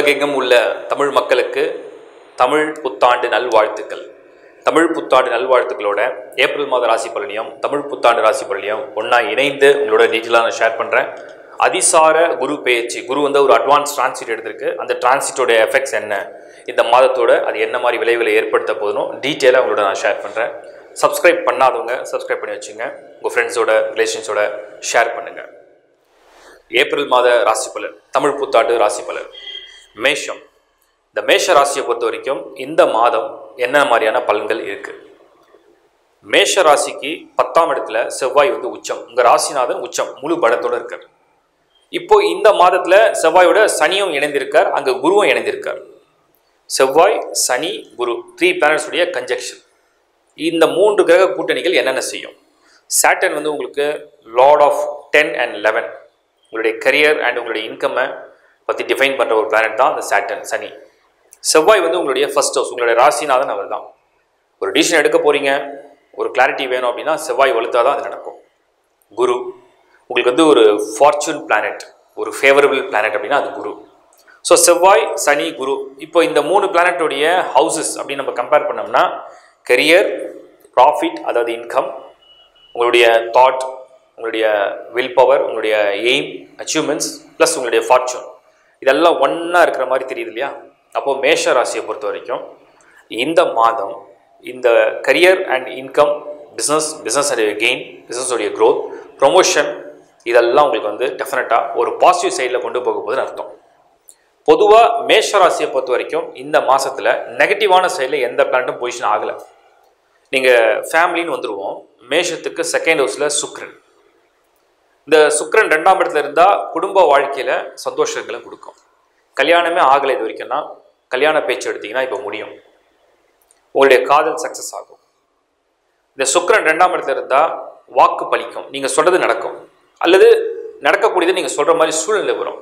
உலகெங்கும் உள்ள தமிழ் மக்களுக்கு தமிழ் புத்தாண்டு நல்வாழ்த்துக்கள் தமிழ் புத்தாண்டு நல்வாழ்த்துக்களோட ஏப்ரல் மாத ராசி பலனையும் தமிழ் புத்தாண்டு ராசி பலனையும் ஒன்றா இணைந்து உங்களோட டீட்டெயிலாக நான் ஷேர் பண்ணுறேன் அதிசார குரு பெயர்ச்சி குரு வந்து ஒரு அட்வான்ஸ் டிரான்சிட் எடுத்திருக்கு அந்த டிரான்சிட்டோட எஃபெக்ட்ஸ் என்ன இந்த மாதத்தோட அது என்ன மாதிரி விளைவுகளை ஏற்படுத்த போதும் டீட்டெயிலாக உங்களோட நான் ஷேர் பண்ணுறேன் சப்ஸ்கிரைப் பண்ணாதவங்க சப்ஸ்கிரைப் பண்ணி வச்சுங்க உங்கள் ஃப்ரெண்ட்ஸோட ரிலேஷன்ஸோட ஷேர் பண்ணுங்கள் ஏப்ரல் மாத ராசி பலன் தமிழ் புத்தாண்டு ராசி பலன் மேஷம் இந்த மேஷ ராசியை பொறுத்த வரைக்கும் இந்த மாதம் என்ன மாதிரியான பலன்கள் இருக்கு மேஷ ராசிக்கு பத்தாம் இடத்துல செவ்வாய் வந்து உச்சம் உங்க ராசிநாதன் உச்சம் முழு பலத்தோட இருக்கார் இப்போ இந்த மாதத்துல செவ்வாயோட சனியும் இணைந்திருக்கார் அங்க குருவும் இணைந்திருக்கார் செவ்வாய் சனி குரு த்ரீ பிளானட்ஸ் உடைய கன்ஜெக்ஷன் இந்த மூன்று கிரக கூட்டணிகள் என்னென்ன செய்யும் சாட்டர்ன் வந்து உங்களுக்கு lord of ten and eleven உங்களுடைய கரியர் அண்ட் உங்களுடைய இன்கம்மை பற்றி டிஃபைன் பண்ணுற ஒரு பிளானட் தான் அந்த சாட்டர்ன் சனி செவ்வாய் வந்து உங்களுடைய ஃபர்ஸ்ட் ஹவுஸ் உங்களுடைய ராசிநாதன் அவர் தான் ஒரு டிசிஷன் எடுக்க போகிறீங்க ஒரு கிளாரிட்டி வேணும் அப்படின்னா செவ்வாய் வலுத்தா தான் அது நடக்கும் குரு உங்களுக்கு வந்து ஒரு ஃபார்ச்சூன் பிளானட் ஒரு ஃபேவரபிள் பிளானட் அப்படின்னா அது குரு ஸோ செவ்வாய் சனி குரு இப்போ இந்த மூணு பிளானட்டோடைய ஹவுசஸ் அப்படின்னு நம்ம கம்பேர் பண்ணோம்னா கரியர் ப்ராஃபிட் அதாவது இன்கம் உங்களுடைய தாட் உங்களுடைய வில் பவர் உங்களுடைய எய்ம் அச்சீவ்மெண்ட்ஸ் ப்ளஸ் உங்களுடைய ஃபார்ச்சூன் இதெல்லாம் ஒன்றா இருக்கிற மாதிரி தெரியுது இல்லையா அப்போது மேஷ ராசியை பொறுத்த வரைக்கும் இந்த மாதம் இந்த career and income business business gain பிஸ்னஸோடைய க்ரோத் ப்ரொமோஷன் இதெல்லாம் உங்களுக்கு வந்து டெஃபினட்டாக ஒரு பாசிட்டிவ் சைடில் கொண்டு போக போகுதுன்னு அர்த்தம் பொதுவாக மேஷ ராசியை பொறுத்த வரைக்கும் இந்த மாதத்தில் நெகட்டிவான சைடில் எந்த பிளானட்டும் பொசிஷன் ஆகலை நீங்கள் ஃபேமிலின்னு வந்துடுவோம் மேஷத்துக்கு செகண்ட் ஹவுஸில் சுக்ரன் இந்த சுக்ரன் ரெண்டாம் இடத்துல இருந்தால் குடும்ப வாழ்க்கையில் சந்தோஷங்களை கொடுக்கும் கல்யாணமே ஆகலை இது வரைக்கும்னா கல்யாண பேச்சு எடுத்தீங்கன்னா இப்போ முடியும் உங்களுடைய காதல் சக்ஸஸ் ஆகும் இந்த சுக்ரன் ரெண்டாம் இடத்துல இருந்தால் வாக்கு பலிக்கும் நீங்கள் சொல்கிறது நடக்கும் அல்லது நடக்கக்கூடியது நீங்கள் சொல்கிற மாதிரி சூழ்நிலை வரும்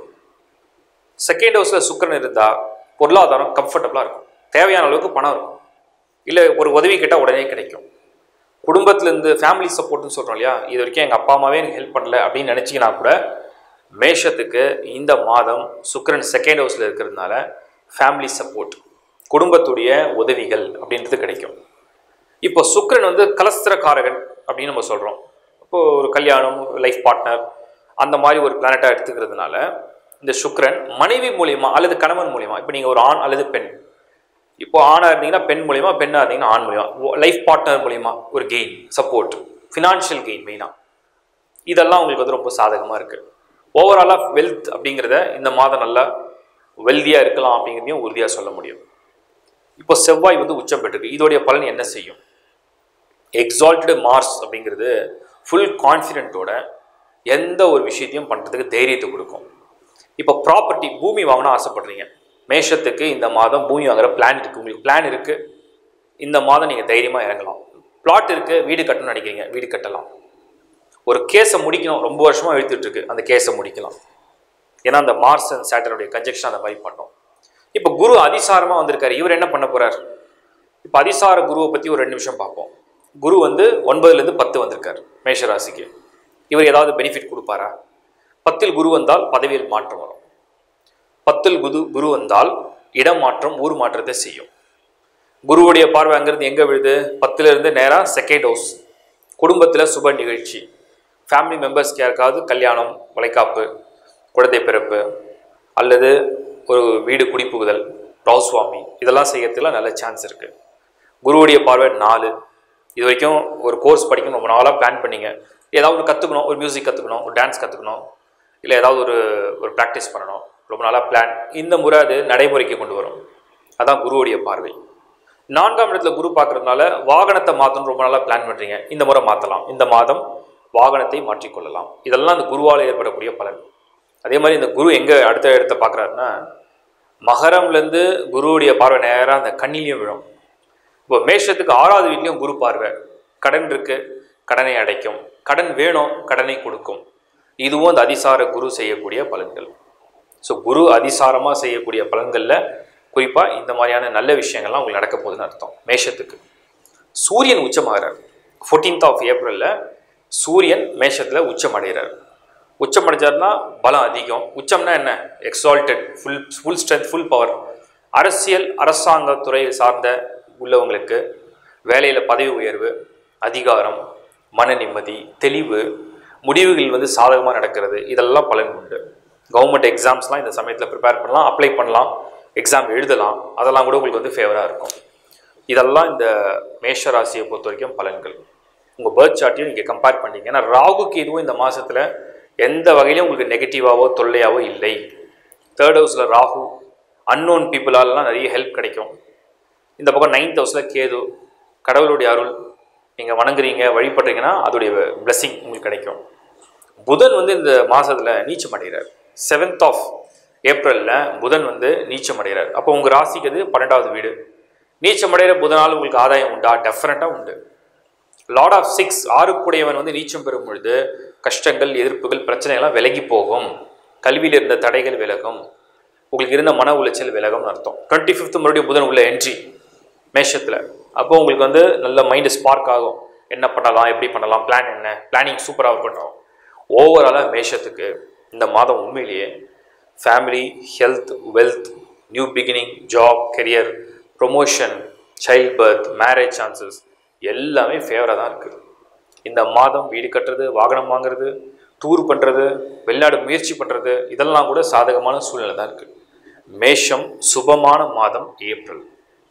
செகண்ட் ஹவுஸில் சுக்கரன் இருந்தால் பொருளாதாரம் கம்ஃபர்டபுளாக இருக்கும் தேவையான அளவுக்கு பணம் இருக்கும் இல்லை ஒரு உதவி கேட்டால் உடனே கிடைக்கும் குடும்பத்துலேருந்து ஃபேமிலி சப்போர்ட்னு சொல்கிறோம் இல்லையா இது வரைக்கும் எங்கள் அப்பா அம்மாவே எனக்கு ஹெல்ப் பண்ணல அப்படின்னு நினச்சிங்கன்னா கூட மேஷத்துக்கு இந்த மாதம் சுக்கரன் செகண்ட் ஹவுஸில் இருக்கிறதுனால ஃபேமிலி சப்போர்ட் குடும்பத்துடைய உதவிகள் அப்படின்றது கிடைக்கும் இப்போ சுக்கரன் வந்து கலஸ்திரக்காரகன் அப்படின்னு நம்ம சொல்கிறோம் இப்போ ஒரு கல்யாணம் லைஃப் பார்ட்னர் அந்த மாதிரி ஒரு பிளானட்டாக எடுத்துக்கிறதுனால இந்த சுக்ரன் மனைவி மூலியமா அல்லது கணவன் மூலியமா இப்போ நீங்கள் ஒரு ஆண் அல்லது பெண் இப்போ ஆணாக இருந்தீங்கன்னா பெண் மூலியமா பெண்ணாக இருந்தீங்கன்னா ஆண் மூலியமா லைஃப் பார்ட்னர் மூலியமா ஒரு கெயின் சப்போர்ட் ஃபினான்ஷியல் கெயின் மெயினாக இதெல்லாம் உங்களுக்கு வந்து ரொம்ப சாதகமாக இருக்குது ஓவராலாக வெல்த் அப்படிங்கிறத இந்த மாதம் நல்லா வெல்தியாக இருக்கலாம் அப்படிங்கிறதையும் உறுதியாக சொல்ல முடியும் இப்போ செவ்வாய் வந்து உச்சம் பெற்றிருக்கு இதோடைய பலன் என்ன செய்யும் எக்ஸால்ட்டடு மார்ஸ் அப்படிங்கிறது ஃபுல் கான்ஃபிடென்ட்டோட எந்த ஒரு விஷயத்தையும் பண்ணுறதுக்கு தைரியத்தை கொடுக்கும் இப்போ ப்ராப்பர்ட்டி பூமி வாங்கணும் ஆசைப்படுறீங்க மேஷத்துக்கு இந்த மாதம் பூமி வாங்குற பிளான் இருக்குது உங்களுக்கு பிளான் இருக்குது இந்த மாதம் நீங்கள் தைரியமாக இறங்கலாம் பிளாட் இருக்குது வீடு கட்டணும்னு நினைக்கிறீங்க வீடு கட்டலாம் ஒரு கேஸை முடிக்கணும் ரொம்ப வருஷமாக இழுத்துட்ருக்கு அந்த கேஸை முடிக்கலாம் ஏன்னா அந்த மார்ஸ் அண்ட் சேட்டனுடைய கன்ஜெக்ஷன் அந்த மாதிரி பண்ணோம் இப்போ குரு அதிசாரமாக வந்திருக்காரு இவர் என்ன பண்ண போகிறார் இப்போ அதிசார குருவை பற்றி ஒரு ரெண்டு நிமிஷம் பார்ப்போம் குரு வந்து ஒன்பதுலேருந்து பத்து வந்திருக்கார் மேஷராசிக்கு இவர் ஏதாவது பெனிஃபிட் கொடுப்பாரா பத்தில் குரு வந்தால் பதவியில் மாற்றம் வரும் பத்தில் குரு குரு வந்தால் இடம் மாற்றம் ஊர் மாற்றத்தை செய்யும் குருவுடைய பார்வை அங்கிருந்து எங்கே விழுது பத்துல இருந்து நேராக செகண்ட் ஹவுஸ் குடும்பத்தில் சுப நிகழ்ச்சி ஃபேமிலி மெம்பர்ஸ்க்கு யாருக்காவது கல்யாணம் வளைகாப்பு குழந்தை பிறப்பு அல்லது ஒரு வீடு குடிப்புகுதல் ரவுஸ்வாமி இதெல்லாம் செய்யறதுக்குலாம் நல்ல சான்ஸ் இருக்குது குருவுடைய பார்வை நாலு இது வரைக்கும் ஒரு கோர்ஸ் படிக்கணும் ரொம்ப நாளாக பிளான் பண்ணீங்க ஏதாவது ஒன்று கற்றுக்கணும் ஒரு மியூசிக் கற்றுக்கணும் ஒரு டான்ஸ் கற்றுக்கணும் இல்லை ஏதாவது ஒரு ஒரு ப்ராக்டிஸ் பண்ணணும் ரொம்ப நாளாக பிளான் இந்த முறை அது நடைமுறைக்கு கொண்டு வரும் அதான் குருவுடைய பார்வை நான்காம் இடத்துல குரு பார்க்கறதுனால வாகனத்தை மாற்றணும் ரொம்ப நாளாக பிளான் பண்ணுறீங்க இந்த முறை மாற்றலாம் இந்த மாதம் வாகனத்தை மாற்றிக்கொள்ளலாம் இதெல்லாம் அந்த குருவால் ஏற்படக்கூடிய பலன் அதே மாதிரி இந்த குரு எங்கே அடுத்த இடத்த பார்க்குறாருன்னா மகரம்லேருந்து குருவுடைய பார்வை நேராக அந்த கண்ணிலையும் விழும் இப்போ மேஷத்துக்கு ஆறாவது வீட்லேயும் குரு பார்வை கடன் இருக்கு கடனை அடைக்கும் கடன் வேணும் கடனை கொடுக்கும் இதுவும் அந்த அதிசார குரு செய்யக்கூடிய பலன்கள் ஸோ குரு அதிசாரமாக செய்யக்கூடிய பலன்களில் குறிப்பாக இந்த மாதிரியான நல்ல விஷயங்கள்லாம் உங்களுக்கு நடக்க போகுதுன்னு அர்த்தம் மேஷத்துக்கு சூரியன் உச்சமாகிறார் ஃபோர்டீன்த் ஆஃப் ஏப்ரலில் சூரியன் மேஷத்தில் உச்சம் அடைகிறார் உச்சம் அடைஞ்சார்னா பலம் அதிகம் உச்சம்னா என்ன exalted full full strength full power அரசியல் அரசாங்கத்துறை சார்ந்த உள்ளவங்களுக்கு வேலையில் பதவி உயர்வு அதிகாரம் மன நிம்மதி தெளிவு முடிவுகள் வந்து சாதகமாக நடக்கிறது இதெல்லாம் பலன் உண்டு கவர்மெண்ட் எக்ஸாம்ஸ்லாம் இந்த சமயத்தில் ப்ரிப்பேர் பண்ணலாம் அப்ளை பண்ணலாம் எக்ஸாம் எழுதலாம் அதெல்லாம் கூட உங்களுக்கு வந்து ஃபேவராக இருக்கும் இதெல்லாம் இந்த மேஷ ராசியை பொறுத்த வரைக்கும் பலன்கள் உங்கள் பேர்த் சார்ட்டையும் நீங்கள் கம்பேர் பண்ணீங்க ஏன்னா ராகுக்கு இதுவும் இந்த மாதத்தில் எந்த வகையிலும் உங்களுக்கு நெகட்டிவாவோ தொல்லையாவோ இல்லை தேர்ட் ஹவுஸில் ராகு அன்னோன் பீப்புளாலலாம் நிறைய ஹெல்ப் கிடைக்கும் இந்த பக்கம் நைன்த் ஹவுஸில் கேது கடவுளுடைய அருள் நீங்கள் வணங்குறீங்க வழிபடுறீங்கன்னா அதோடைய blessing உங்களுக்கு கிடைக்கும் புதன் வந்து இந்த மாதத்தில் நீச்சம் அடைகிறார் செவன்த் ஆஃப் ஏப்ரலில் புதன் வந்து நீச்சம் அடைகிறார் அப்போ உங்கள் ராசிக்கு அது பன்னெண்டாவது வீடு நீச்சம் அடைகிற புதனால் உங்களுக்கு ஆதாயம் உண்டா டெஃபினட்டாக உண்டு லார்ட் ஆஃப் சிக்ஸ் ஆறுக்குடையவன் வந்து நீச்சம் பெறும் பொழுது கஷ்டங்கள் எதிர்ப்புகள் பிரச்சனைகள்லாம் விலகி போகும் கல்வியில் இருந்த தடைகள் விலகும் உங்களுக்கு இருந்த மன உளைச்சல் விலகும்னு அர்த்தம் டுவெண்ட்டி ஃபிஃப்த் மறுபடியும் புதன் உள்ள என்ட்ரி மேஷத்தில் அப்போ உங்களுக்கு வந்து நல்ல மைண்டு ஸ்பார்க் ஆகும் என்ன பண்ணலாம் எப்படி பண்ணலாம் பிளான் என்ன பிளானிங் சூப்பராக இருக்கட்டும் ஓவராலாக மேஷத்துக்கு இந்த மாதம் உண்மையிலேயே family health wealth new beginning job career promotion child birth marriage chances எல்லாமே ஃபேவராக தான் இருக்குது இந்த மாதம் வீடு கட்டுறது வாகனம் வாங்குறது டூர் பண்ணுறது வெளிநாடு முயற்சி பண்ணுறது இதெல்லாம் கூட சாதகமான சூழ்நிலை தான் இருக்குது மேஷம் சுபமான மாதம் ஏப்ரல்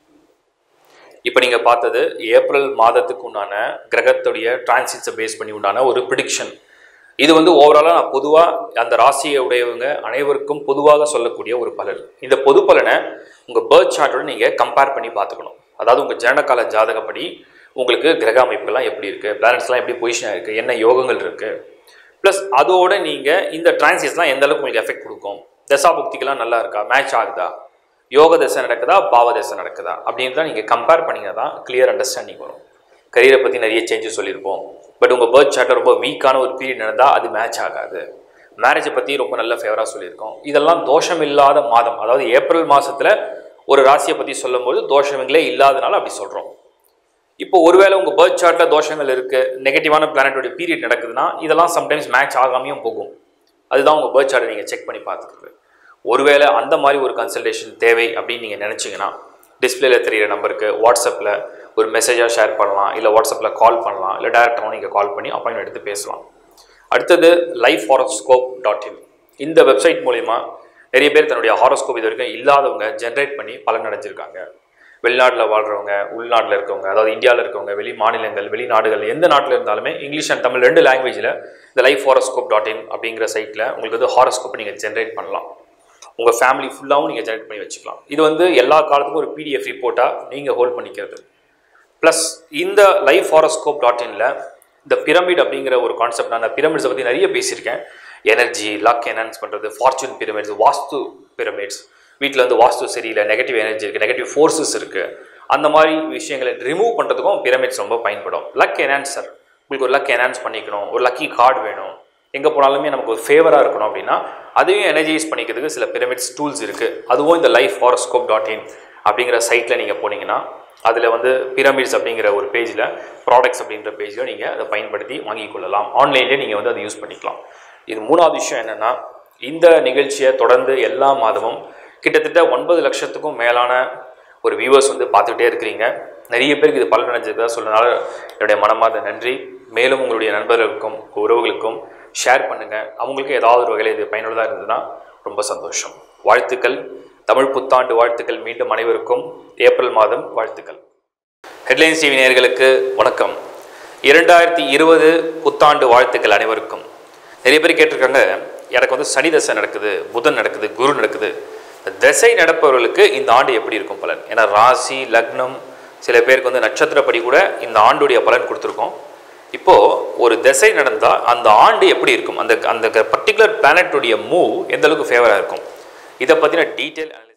இப்போ நீங்கள் பார்த்தது ஏப்ரல் மாதத்துக்கு உண்டான கிரகத்துடைய டிரான்சிட்ஸை பேஸ் பண்ணி உண்டான ஒரு ப்ரிடிக்ஷன் இது வந்து ஓவராலாக நான் பொதுவாக அந்த ராசியை உடையவங்க அனைவருக்கும் பொதுவாக சொல்லக்கூடிய ஒரு பலன் இந்த பொது பலனை உங்கள் பேர்த் சார்ட்டோட நீங்கள் கம்பேர் பண்ணி பார்த்துக்கணும் அதாவது உங்கள் ஜனனகால ஜாதகப்படி உங்களுக்கு கிரக அமைப்புகள்லாம் எப்படி இருக்குது பிளானட்ஸ்லாம் எப்படி பொசிஷனாக இருக்குது என்ன யோகங்கள் இருக்குது ப்ளஸ் அதோட நீங்கள் இந்த டிரான்சிட்ஸ்லாம் எந்த அளவுக்கு உங்களுக்கு எஃபெக்ட் கொடுக்கும் தசாபுக்திக்கெல்லாம் நல்லா இருக்கா மேட்ச் ஆகுதா யோக தசை நடக்குதா பாவ தசை நடக்குதா அப்படின்றத நீங்கள் கம்பேர் பண்ணிங்கன்னா தான் கிளியர் அண்டர்ஸ்டாண்டிங் வரும் கரியரை பற்றி நிறைய சேஞ்சஸ் சொல்லியிருப்போம் பட் உங்கள் பேர்த் சார்ட்டை ரொம்ப வீக்கான ஒரு பீரியட் நடந்தால் அது மேட்ச் ஆகாது மேரேஜை பற்றி ரொம்ப நல்ல ஃபேவராக சொல்லியிருக்கோம் இதெல்லாம் தோஷம் இல்லாத மாதம் அதாவது ஏப்ரல் மாதத்தில் ஒரு ராசியை பற்றி சொல்லும்போது தோஷங்களே இல்லாதனால அப்படி சொல்கிறோம் இப்போ ஒருவேளை உங்கள் பேர்த் சார்ட்டில் தோஷங்கள் இருக்குது நெகட்டிவான பிளானட்டோட பீரியட் நடக்குதுன்னா இதெல்லாம் சம்டைம்ஸ் மேட்ச் ஆகாமையும் போகும் அதுதான் உங்கள் பேர்த் சார்ட்டை நீங்கள் செக் பண்ணி பார்த்துக்கிறது ஒருவேளை அந்த மாதிரி ஒரு கன்சல்டேஷன் தேவை அப்படின்னு நீங்கள் நினச்சிங்கன்னா டிஸ்பிளேல தெரியிற நம்பருக்கு வாட்ஸ்அப்பில் ஒரு மெசேஜாக ஷேர் பண்ணலாம் இல்லை வாட்ஸ்அப்பில் கால் பண்ணலாம் இல்லை டேரெக்டாகவும் நீங்கள் கால் பண்ணி அப்பாயின்மெண்ட் எடுத்து பேசலாம் அடுத்தது லைஃப் ஹாரோஸ்கோப் டாட் இன் இந்த வெப்சைட் மூலிமா நிறைய பேர் தன்னுடைய ஹாரோஸ்கோப் இது வரைக்கும் இல்லாதவங்க ஜென்ரேட் பண்ணி பலன் அடைஞ்சிருக்காங்க வெளிநாட்டில் வாழ்கிறவங்க உள்நாட்டில் இருக்கவங்க அதாவது இந்தியாவில் இருக்கவங்க வெளி மாநிலங்கள் வெளிநாடுகள் எந்த நாட்டில் இருந்தாலுமே இங்கிலீஷ் அண்ட் தமிழ் ரெண்டு லாங்குவேஜில் இந்த லைஃப் ஹாரோஸ்கோப் டாட் இன் அப்படிங்கிற சைட்டில் உங்களுக்கு வந்து ஹாரோஸ்கோப்பை நீங்கள் ஜென்ரேட் பண்ணலாம் உங்கள் ஃபேமிலி ஃபுல்லாகவும் நீங்கள் ஜென்ரேட் பண்ணி வச்சுக்கலாம் இது வந்து எல்லா காலத்துக்கும் ஒரு பிடிஎஃப் ரிப்போர்ட்டாக நீங்கள் ஹோல்ட் பண்ணிக்கிறது ப்ளஸ் இந்த லைஃப் ஹாரோஸ்கோப் டாட் இனில் இந்த பிரமிட் அப்படிங்கிற ஒரு கான்செப்ட் நான் அந்த பிரமிட்ஸை பற்றி நிறைய பேசியிருக்கேன் எனர்ஜி லக் என்ஹான்ஸ் பண்ணுறது ஃபார்ச்சூன் பிரமிட்ஸ் வாஸ்து பிரமிட்ஸ் வீட்டில் வந்து வாஸ்து சரியில்லை நெகட்டிவ் எனர்ஜி இருக்குது நெகட்டிவ் ஃபோர்ஸஸ் இருக்குது அந்த மாதிரி விஷயங்களை ரிமூவ் பண்ணுறதுக்கும் பிரமிட்ஸ் ரொம்ப பயன்படும் லக் என்ஹான்சர் உங்களுக்கு ஒரு லக் என்ஹான்ஸ் பண்ணிக்கணும் ஒரு லக்கி கார்டு வேணும் எங்கே போனாலுமே நமக்கு ஒரு ஃபேவராக இருக்கணும் அப்படின்னா அதையும் எனர்ஜைஸ் பண்ணிக்கிறதுக்கு சில பிரமிட்ஸ் டூல்ஸ் இருக்குது அதுவும் இந்த லைஃப் ஹாரோஸ்கோப் டாட் இன் அப்படிங்கிற சைட்டில் நீங்கள் போனீங்கன்னா அதில் வந்து பிரமிட்ஸ் அப்படிங்கிற ஒரு பேஜில் ப்ராடக்ட்ஸ் அப்படின்ற பேஜில் நீங்கள் அதை பயன்படுத்தி வாங்கிக் கொள்ளலாம் ஆன்லைன்லேயே நீங்கள் வந்து அதை யூஸ் பண்ணிக்கலாம் இது மூணாவது விஷயம் என்னென்னா இந்த நிகழ்ச்சியை தொடர்ந்து எல்லா மாதமும் கிட்டத்தட்ட ஒன்பது லட்சத்துக்கும் மேலான ஒரு வியூவர்ஸ் வந்து பார்த்துக்கிட்டே இருக்கிறீங்க நிறைய பேருக்கு இது பலன் அடைஞ்சதா சொன்னனால என்னுடைய மனமார்ந்த நன்றி மேலும் உங்களுடைய நண்பர்களுக்கும் உறவுகளுக்கும் ஷேர் பண்ணுங்கள் அவங்களுக்கு ஏதாவது ஒரு வகையில் இது பயனுள்ளதாக இருந்ததுன்னா ரொம்ப சந்தோஷம் வாழ்த்துக்கள் தமிழ் புத்தாண்டு வாழ்த்துக்கள் மீண்டும் அனைவருக்கும் ஏப்ரல் மாதம் வாழ்த்துக்கள் ஹெட்லைன்ஸ் டிவி நேயர்களுக்கு வணக்கம் இரண்டாயிரத்தி இருபது புத்தாண்டு வாழ்த்துக்கள் அனைவருக்கும் நிறைய பேர் கேட்டிருக்காங்க எனக்கு வந்து சனி தசை நடக்குது புதன் நடக்குது குரு நடக்குது இந்த திசை நடப்பவர்களுக்கு இந்த ஆண்டு எப்படி இருக்கும் பலன் ஏன்னா ராசி லக்னம் சில பேருக்கு வந்து நட்சத்திரப்படி கூட இந்த ஆண்டுடைய பலன் கொடுத்துருக்கோம் இப்போது ஒரு திசை நடந்தால் அந்த ஆண்டு எப்படி இருக்கும் அந்த அந்த பர்டிகுலர் பிளானட்டுடைய மூவ் எந்த அளவுக்கு ஃபேவராக இருக்கும் இதை பற்றின டீட்டெயில்